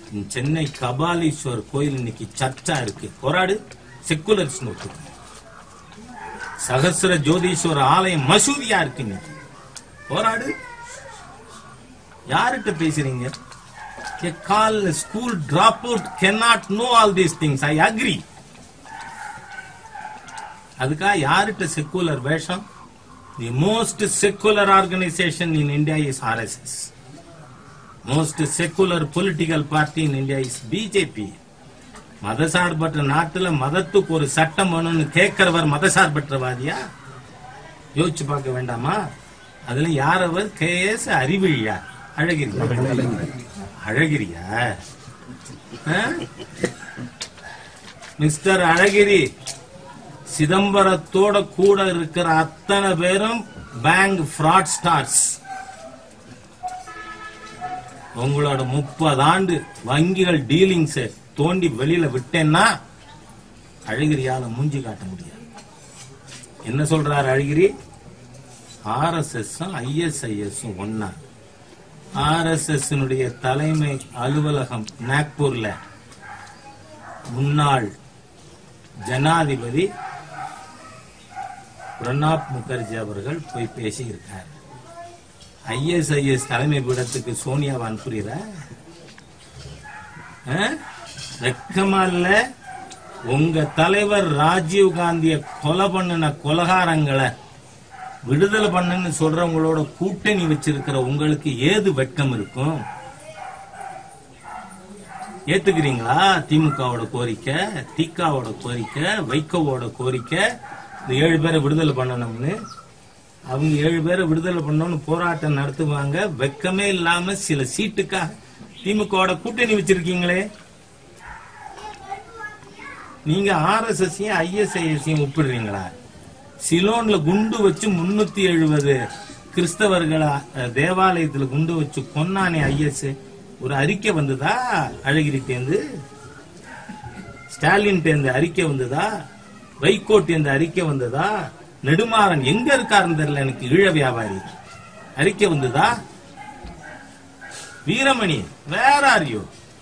சென்னை கபாலீஸ்வர் கோயில் இன்னைக்கு சர்ச்சா இருக்கு போராடு செக்குலர்ஸ் ஒத்துக்க சகசிர ஜோதீஸ்வர ஆலயம் மசூதியா இருக்கு இன்னைக்கு போராடு யார்கிட்ட பேசுறீங்க A call school dropout cannot know all these things. I agree. அதுக்கா யார்கிட்ட செக்குலர் வேஷம் the most secular organisation in India is RSS most secular political party in India is BJP மதசார்பற்ற நாட்டுல மதத்துக்கு ஒரு சட்டம் வேணும்னு கேட்கிறவர் மதசார்பற்றவாதியா யோசிச்சு பார்க்க வேண்டாமா அதுல யார் அவர் கே எஸ் அறிவிழியா அழகிரியா அழகிரியா ஆ? மிஸ்டர் அழகிரி சிதம்பரத்தோட கூட இருக்கிற அத்தனை பேரும் பேங்க் ஃப்ராட் ஸ்டார்ஸ் உங்களோட முப்பது ஆண்டு வங்கிகள் டீலிங்ஸ் தோண்டி வெளியில விட்டேன்னா அழகிரியால மூஞ்சி காட்ட முடியாது என்ன சொல்றாரு அழகிரி ஆர்எஸ்எஸ் ஐஎஸ்ஐஎஸ் ஒன்னா ஆர்எஸ்எஸ் தலைமை அலுவலகம் நாக்பூர்ல முன்னாள் ஜனாதிபதி பிரணாப் முகர்ஜி அவர்கள் போய் பேசி இருக்கார் ஐஎஸ்ஐஎஸ் தலைமை பீடத்துக்கு சோனியா அனுப்புறீர வெக்கமா இல்ல உங்க தலைவர் ராஜீவ் காந்திய கொலை பண்ணின கொலகாரங்களை விடுதலை பண்ணுன்னு சொல்றவங்களோட கூட்டணி வச்சிருக்கிற உங்களுக்கு ஏது வெட்கம் இருக்கும் ஏத்துக்கிறீங்களா திமுகவோட கோரிக்கை திகாவோட கோரிக்கை வைகோவோட கோரிக்கை இந்த ஏழு பேரை விடுதலை பண்ணணும்னு அவங்க ஏழு பேரை விடுதலை பண்ணணும்னு போராட்டம் நடத்துவாங்க வெக்கமே இல்லாம சில சீட்டுக்காக திமுகவோட கூட்டணி வச்சிருக்கீங்களே நீங்க ஆர்எஸ்எஸ்ஸையும் ஐஎஸ்ஐஎஸ்ஸையும் ஒப்பிடுறீங்களா சிலோன்ல குண்டு வச்சு முன்னூத்தி எழுபது கிறிஸ்தவர்களை அஹ், தேவாலயத்துல குண்டு வச்சு கொன்னானே ஐஎஸ் ஒரு அறிக்கை வந்ததா அழகிரி தேர்ந்து ஸ்டாலின் தேர்ந்து அறிக்கை வந்ததா வைகோ தேர்ந்து அறிக்கை வந்ததா நெடுமாறன் எங்க இருக்காருன்னு தெரியல எனக்கு ஈழ வியாபாரி அறிக்கை வந்ததா வீரமணி வேற ஆர்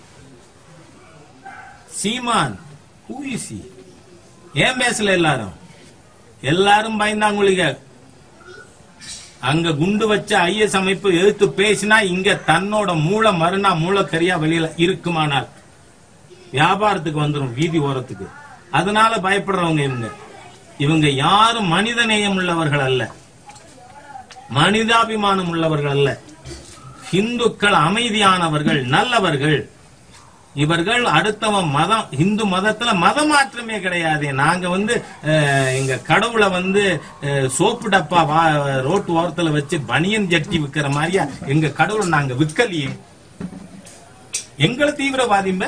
சீமான் who is he? ஏன் பேசல எல்லாரும் எல்லாரும் பயந்தாங்குளிக அங்க குண்டு வச்ச ஐஎஸ் அமைப்பு எதிர்த்து பேசினா இங்க தன்னோட மூளை மறுநா மூளைக்கரியா வெளியில இருக்குமானால் வியாபாரத்துக்கு வந்துரும் வீதி ஓரத்துக்கு அதனால பயப்படுறவங்க இவங்க இவங்க யாரும் மனித நேயம் உள்ளவர்கள் அல்ல மனிதாபிமானம் உள்ளவர்கள் அல்ல இந்துக்கள் அமைதியானவர்கள் நல்லவர்கள் இவர்கள் அடுத்தவன் மதம் இந்து மதத்துல மத மாற்றமே கிடையாது நாங்க வந்து அஹ், எங்க கடவுளை வந்து அஹ், சோப்பு டப்பா வா- ரோட்டு ஓரத்துல வச்சு பனியன் ஜட்டி விக்கிற மாதிரியா எங்க கடவுளை நாங்க விக்கலையே எங்களை தீவிரவாதிம்ப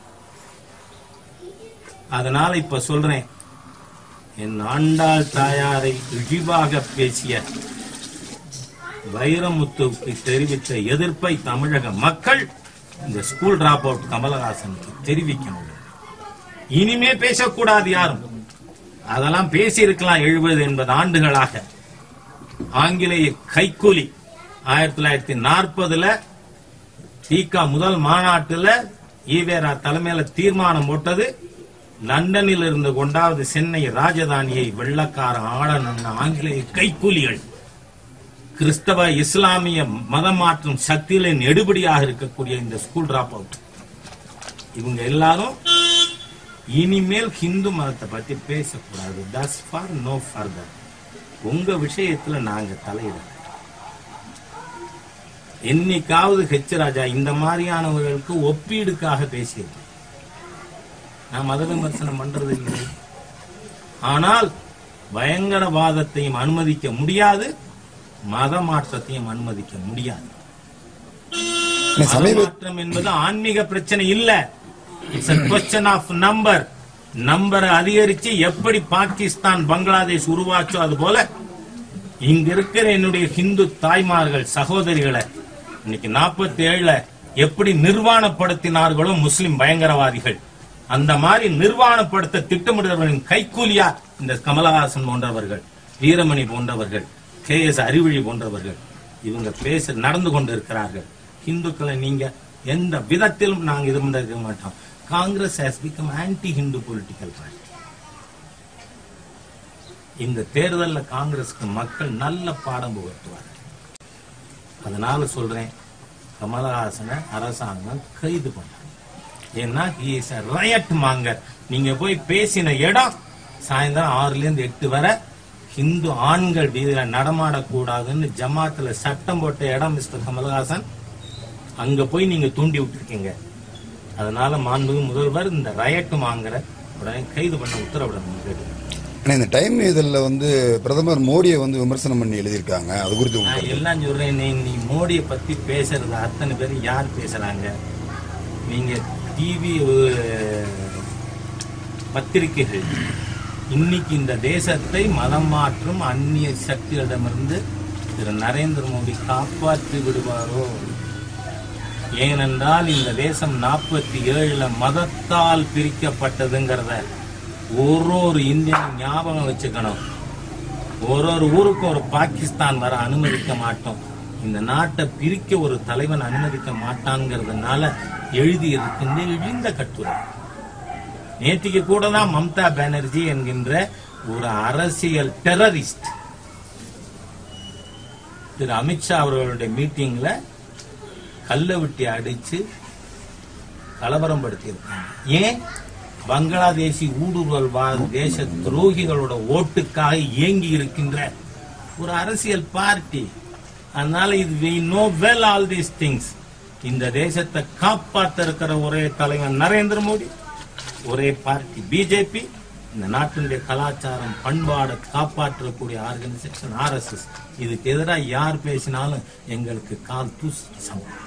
அதனால இப்ப சொல்றேன் என் ஆண்டாள் தாயாரை இழிவாக பேசிய வைரமுத்துவுக்கு தெரிவித்த எதிர்ப்பை தமிழக மக்கள் இந்த ஸ்கூல் டிராப் அவுட் கமலஹாசனுக்கு தெரிவிக்கணும் இனிமே பேசக்கூடாது யாரும் அதெல்லாம் பேசி இருக்கலாம் எழுபது எண்பது ஆண்டுகளாக ஆங்கிலேய கைக்கூலி ஆயிரத்தி தொள்ளாயிரத்தி நாற்பதுல தீகா முதல் மாநாட்டுல ஈவேரா தலைமையில தீர்மானம் போட்டது லண்டனில் இருந்து கொண்டாவது சென்னை ராஜதானியை வெள்ளக்கார ஆளணும்னு ஆங்கிலேய கைக்கூலிகள் கிறிஸ்தவ இஸ்லாமிய மதம் மாற்றும் சக்தியில நெடுபடியாக இருக்கக்கூடிய இந்த ஸ்கூல் டிராப் அவுட் இவங்க எல்லாரும் இனிமேல் ஹிந்து மதத்தை பத்தி பேசக்கூடாது தஸ் ஃபார் நோ ஃபர்தர் உங்க விஷயத்துல நாங்க தலையிட என்னைக்காவது ஹெச் ராஜா இந்த மாதிரியானவர்களுக்கு ஒப்பீடுக்காக பேசியிருக்கேன் நான் மத விமர்சனம் பண்றது இல்லை ஆனால் பயங்கரவாதத்தையும் அனுமதிக்க முடியாது மத மாற்றத்தையும் அனுமதிக்க முடியாது மத சமீப மாற்றம் என்பது ஆன்மீக பிரச்சனை இல்ல it's a question of number நம்பரை அதிகரிச்சு எப்படி பாகிஸ்தான் பங்களாதேஷ் உருவாச்சோ அது போல இங்க இருக்கிற என்னுடைய ஹிந்து தாய்மார்கள் சகோதரிகளை இன்னைக்கு நாற்பத்தி ஏழுல எப்படி நிர்வாணப்படுத்தினார்களோ முஸ்லிம் பயங்கரவாதிகள் அந்த மாதிரி நிர்வாணப்படுத்த திட்டமிடுறவர்களின் கைக்கூலியா இந்த கமலஹாசன் போன்றவர்கள் வீரமணி போன்றவர்கள் கே எஸ் அறிவழி போன்றவர்கள் இவங்க பேச நடந்து கொண்டு இருக்கிறார்கள் இந்துக்களை நீங்க எந்த விதத்திலும் நாங்க இருந்திருக்க மாட்டோம் Congress has become anti Hindu political party இந்த தேர்தல்ல காங்கிரஸ்க்கு மக்கள் நல்ல பாடம் புகட்டுவார் அதனால சொல்றேன் கமலஹாசனை அரசாங்கம் கைது பண்ண ஏன்னா இஸ் ரயட் மாங்கர் நீங்க போய் பேசின இடம் சாயந்தரம் ஆறுல இருந்து எட்டு வரை ஹிந்து ஆண்கள் வீதியில நடமாடக்கூடாதுன்னு ஜமாத்துல சட்டம் போட்ட இடம் மிஸ்டர் கமல்ஹாசன் அங்க போய் நீங்க தூண்டி விட்டுருக்கீங்க அதனால மாண்புமிகு முதல்வர் இந்த ரயட் மாங்கர உடனே கைது பண்ண உத்தரவிடணும் கேட்டு ஆனா இந்த டைம் இதழில் வந்து பிரதமர் மோடியை வந்து விமர்சனம் பண்ணி எழுதியிருக்காங்க அது குறித்து உங்க நான் கருத்து? எல்லாம் சொல்றேன் நீ நீ மோடியை பத்தி பேசுறது அத்தனை பேர் யார் பேசுறாங்க நீங்க டிவி பத்திரிகைகள் இன்னைக்கு இந்த தேசத்தை மதம் மாற்றும் அந்நிய சக்திகளிடமிருந்து திரு நரேந்திர மோடி காப்பாற்றி விடுவாரோ ஏனென்றால் இந்த தேசம் நாற்பத்தி ஏழுல மதத்தால் பிரிக்கப்பட்டதுங்கிறத ஒரு ஒரு இந்தியன் ஞாபகம் வச்சுக்கணும் ஒரு ஒரு ஊருக்கும் ஒரு பாகிஸ்தான் வர அனுமதிக்க மாட்டோம் இந்த நாட்டை பிரிக்க ஒரு தலைவன் அனுமதிக்க மாட்டான்ங்கிறதுனால எழுதி இருக்கின்ற இழிந்த கட்டுரை நேற்றுக்கு கூட தான் மம்தா பானர்ஜி என்கின்ற ஒரு அரசியல் டெரரிஸ்ட் திரு அமித்ஷா அவர்களுடைய மீட்டிங்ல கல்லை விட்டு அடிச்சு கலவரம் படுத்தியிருக்காங்க ஏன் பங்களாதேசி ஊடுருவல்வாத தேச துரோகிகளோட ஓட்டுக்காக இயங்கி இருக்கின்ற ஒரு அரசியல் பார்ட்டி அதனால இது we know well all these things இந்த தேசத்தை காப்பாத்த இருக்கிற ஒரே தலைவன் நரேந்திர மோடி ஒரே பார்ட்டி பிஜேபி இந்த நாட்டினுடைய கலாச்சாரம் பண்பாடை காப்பாற்றக்கூடிய ஆர்கனைசேஷன் ஆர்எஸ்எஸ் இதுக்கு எதிராக யார் பேசினாலும் எங்களுக்கு கால் தூசி சமம்